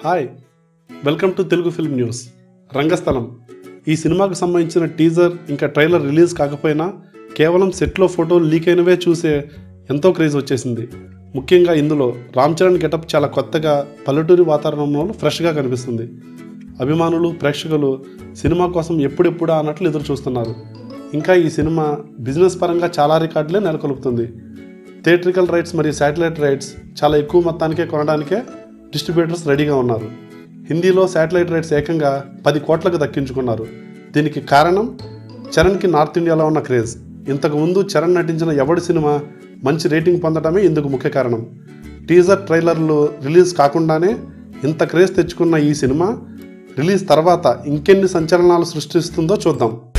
hi welcome to Telugu film news Rangasthalam ఈ సినిమాకు సంబంధించిన టీజర్ ఇంకా ట్రైలర్ రిలీజ్ కాకపోయినా కేవలం సెట్లో ఫోటోలు లీక్ అయినవే చూసే ఎంతో క్రేజ్ వచ్చేసింది ముఖ్యంగా ఇందులో రామ్ చరణ్ గెటప్ చాలా కొత్తగా పల్లెటూరి వాతావరణంలో ఫ్రెష్గా కనిపిస్తుంది అభిమానులు ప్రేక్షకులు సినిమా కోసం ఎప్పుడెప్పుడా అన్నట్లు ఎదురు చూస్తున్నారు ఇంకా ఈ సినిమా బిజినెస్ పరంగా చాలా రికార్డులే నెలకొల్పుతుంది థియేట్రికల్ రైట్స్ మరియు శాటిలైట్ రైట్స్ చాలా ఎక్కువ మొత్తానికే కొనడానికే డిస్ట్రిబ్యూటర్స్ రెడీగా ఉన్నారు హిందీలో శాటిలైట్ రైట్స్ ఏకంగా పది కోట్లకు దక్కించుకున్నారు దీనికి కారణం చరణ్కి నార్త్ ఇండియాలో ఉన్న క్రేజ్ ఇంతకు ముందు చరణ్ నటించిన ఎవడి సినిమా మంచి రేటింగ్ పొందడమే ఇందుకు ముఖ్య కారణం టీజర్ ట్రైలర్లు రిలీజ్ కాకుండానే ఇంత క్రేజ్ తెచ్చుకున్న ఈ సినిమా రిలీజ్ తర్వాత ఇంకెన్ని సంచలనాలు సృష్టిస్తుందో చూద్దాం